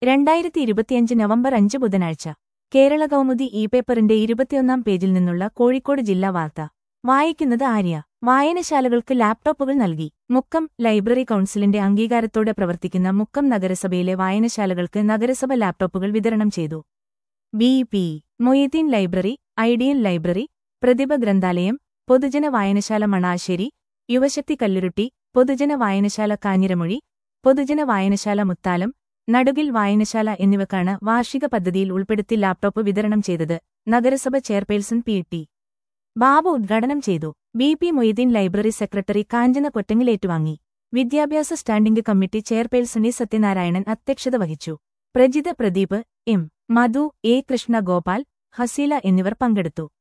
രണ്ടായിരത്തി ഇരുപത്തിയഞ്ച് നവംബർ അഞ്ച് ബുധനാഴ്ച കേരള കൗമുദി ഇ പേപ്പറിന്റെ ഇരുപത്തിയൊന്നാം പേജിൽ നിന്നുള്ള കോഴിക്കോട് ജില്ലാ വാർത്ത വായിക്കുന്നത് ആര്യ വായനശാലകൾക്ക് ലാപ്ടോപ്പുകൾ നൽകി മുക്കം ലൈബ്രറി കൗൺസിലിന്റെ അംഗീകാരത്തോടെ പ്രവർത്തിക്കുന്ന മുക്കം നഗരസഭയിലെ വായനശാലകൾക്ക് നഗരസഭ ലാപ്ടോപ്പുകൾ വിതരണം ചെയ്തു B P Moideen library ideal library Prathibha ഗ്രന്ഥാലയം പൊതുജന വായനശാല മണാശ്ശേരി യുവശക്തി കല്ലുരുട്ടി പൊതുജന വായനശാല കാഞ്ഞിരമൊഴി പൊതുജന വായനശാല മുത്താലം നടുകിൽ വായനശാല എന്നിവക്കാണ് വാർഷിക പദ്ധതിയിൽ ഉൾപ്പെടുത്തി ലാപ്ടോപ്പ് വിതരണം ചെയ്തത് നഗരസഭ ചെയർപേഴ്സൺ പി ടി ബാബു ഉദ്ഘാടനം ചെയ്തു B P Moideen library secretary Kanchana Kottangil ഏറ്റുവാങ്ങി വിദ്യാഭ്യാസ standing committee chairperson E Sathyanarayanan അധ്യക്ഷത വഹിച്ചു പ്രജിത പ്രദീപ് എം മധു എ കൃഷ്ണ ഗോപാൽ ഹസീല എന്നിവർ പങ്കെടുത്തു